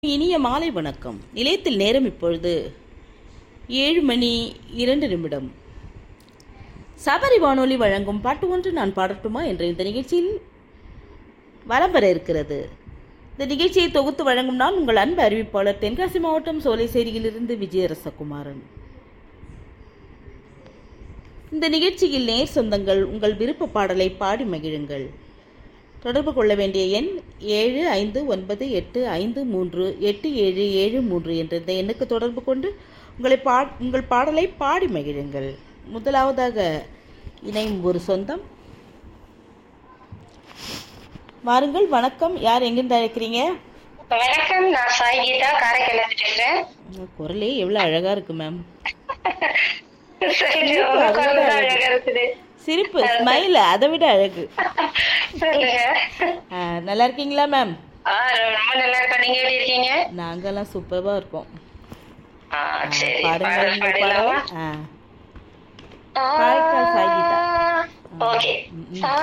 இனிய மாலை வணக்கம் நிலையத்தில் நேரம் இப்பொழுது ஏழு மணி இரண்டு நிமிடம் சபரி வானொலி வழங்கும் பாட்டு ஒன்று நான் பாடட்டுமா என்ற இந்த நிகழ்ச்சியில் வலம் வர இருக்கிறது இந்த நிகழ்ச்சியை தொகுத்து வழங்கும் நான் உங்கள் அன்பு அறிவிப்பாளர் தென்காசி மாவட்டம் சோலைசேரியிலிருந்து விஜயரசகுமாரன் இந்த நிகழ்ச்சியில் நேர் சொந்தங்கள் உங்கள் விருப்ப பாடலை பாடி மகிழுங்கள் தொடர்பு கொள்ள வேண்டிய எண் ஏழு ஐந்து ஒன்பது எட்டு ஐந்து மூன்று எட்டு ஏழு ஏழு மூன்று என்ற இந்த எண்ணுக்கு தொடர்பு கொண்டு உங்களை பா உங்கள் பாடலை பாடி மகிழுங்கள் முதலாவதாக இணையும் ஒரு சொந்தம் வாருங்கள் வணக்கம் யார் எங்கிருந்து அழைக்கிறீங்க வணக்கம் நான் சாய் கீதா காரைக்கால பேசுறேன் உங்க குரலே எவ்வளோ அழகாக இருக்கு மேம் சரி, உங்க குரல் தான் அழகா இருக்குது சிரிப்பு ஸ்மைல் அதை விட அழகு சொல்லுங்க ஆ, நல்லா இருக்கீங்களா மேம் ஆ ரொம்ப நல்லா இருக்கேன் நீங்க எப்படி இருக்கீங்க நாங்கெல்லாம் சூப்பராக இருக்கோம் ஆ சரி பாடுங்கள் பாடல் உங்கள் பாடலாமா பாடலை ஆ காரைக்கால் சாய் கீதா. ஓகே ம், ம்.